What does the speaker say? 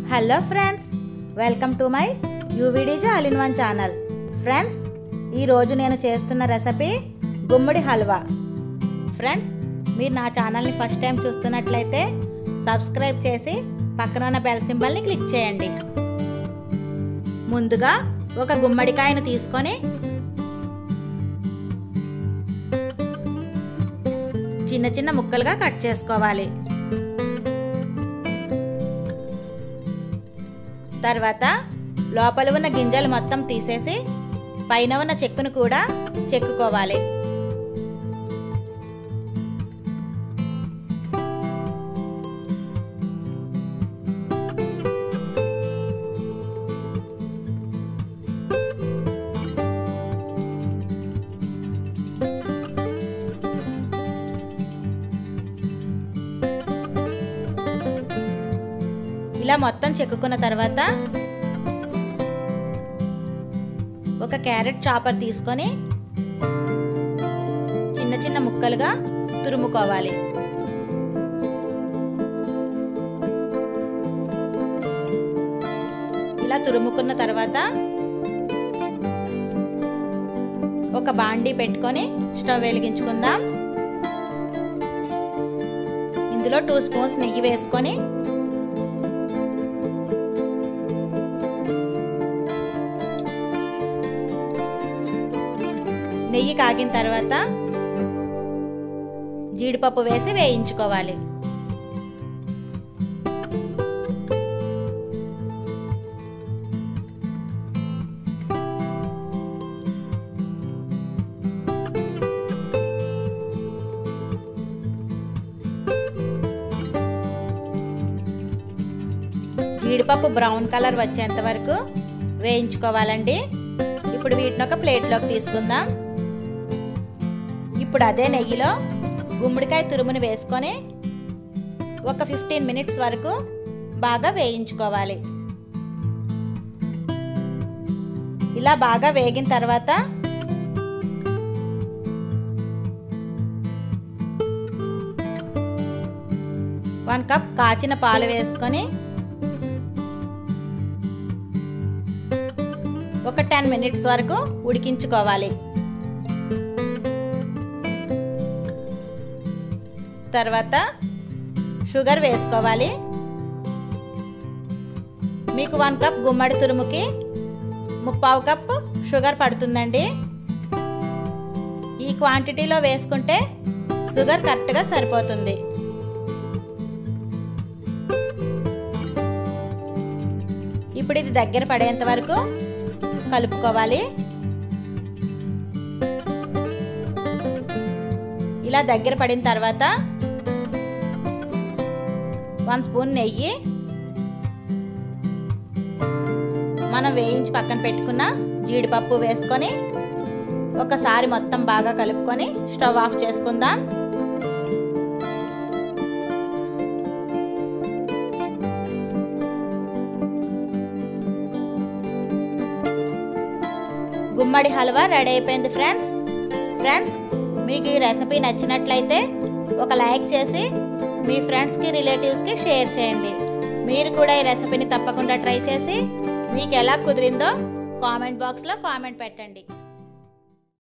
hello friends welcome to my యూవిడీజీ all in one channel friends ఈరోజు నేను చేస్తున్న రెసిపీ గుమ్మడి హల్వా ఫ్రెండ్స్ మీరు నా ఛానల్ని ఫస్ట్ టైం చూస్తున్నట్లయితే సబ్స్క్రైబ్ చేసి పక్కన ఉన్న బెల్ సింబల్ని క్లిక్ చేయండి ముందుగా ఒక గుమ్మడికాయను తీసుకొని చిన్న చిన్న ముక్కలుగా కట్ చేసుకోవాలి తర్వాత లోపల ఉన్న గింజలు మొత్తం తీసేసి పైన ఉన్న చెక్కును కూడా చెక్కుకోవాలి ఇలా మొత్తం చెక్కుకున్న తర్వాత ఒక క్యారెట్ చాపర్ తీసుకొని చిన్న చిన్న ముక్కలుగా తురుముకోవాలి ఇలా తురుముకున్న తర్వాత ఒక బాండీ పెట్టుకొని స్టవ్ వెలిగించుకుందాం ఇందులో టూ స్పూన్స్ నెయ్యి వేసుకొని నెయ్యి కాగిన తర్వాత జీడిపప్పు వేసి వేయించుకోవాలి జీడిపప్పు బ్రౌన్ కలర్ వచ్చేంత వరకు వేయించుకోవాలండి ఇప్పుడు వీటిని ఒక ప్లేట్లోకి తీసుకుందాం ఇప్పుడు అదే నెయ్యిలో గుమ్మడికాయ తురుముని వేసుకొని ఒక ఫిఫ్టీన్ మినిట్స్ వరకు బాగా వేయించుకోవాలి ఇలా బాగా వేగిన తర్వాత వన్ కప్ కాచిన పాలు వేసుకొని ఒక టెన్ మినిట్స్ వరకు ఉడికించుకోవాలి తర్వాత షుగర్ వేసుకోవాలి మీకు వన్ కప్ గుమ్మడి తురుముకి ముప్పావు కప్ షుగర్ పడుతుందండి ఈ క్వాంటిటీలో వేసుకుంటే షుగర్ కరెక్ట్గా సరిపోతుంది ఇప్పుడు ఇది దగ్గర పడేంత వరకు కలుపుకోవాలి ఇలా దగ్గర పడిన తర్వాత వన్ స్పూన్ నెయ్యి మనం వేయించి పక్కన పెట్టుకున్న జీడిపప్పు వేసుకొని ఒకసారి మొత్తం బాగా కలుపుకొని స్టవ్ ఆఫ్ చేసుకుందాం గుమ్మడి హల్వా రెడీ అయిపోయింది ఫ్రెండ్స్ ఫ్రెండ్స్ మీకు ఈ రెసిపీ నచ్చినట్లయితే ఒక లైక్ చేసి మీ ఫ్రెండ్స్కి రిలేటివ్స్కి షేర్ చేయండి మీరు కూడా ఈ రెసిపీని తప్పకుండా ట్రై చేసి మీకు ఎలా కుదిరిందో కామెంట్ బాక్స్లో కామెంట్ పెట్టండి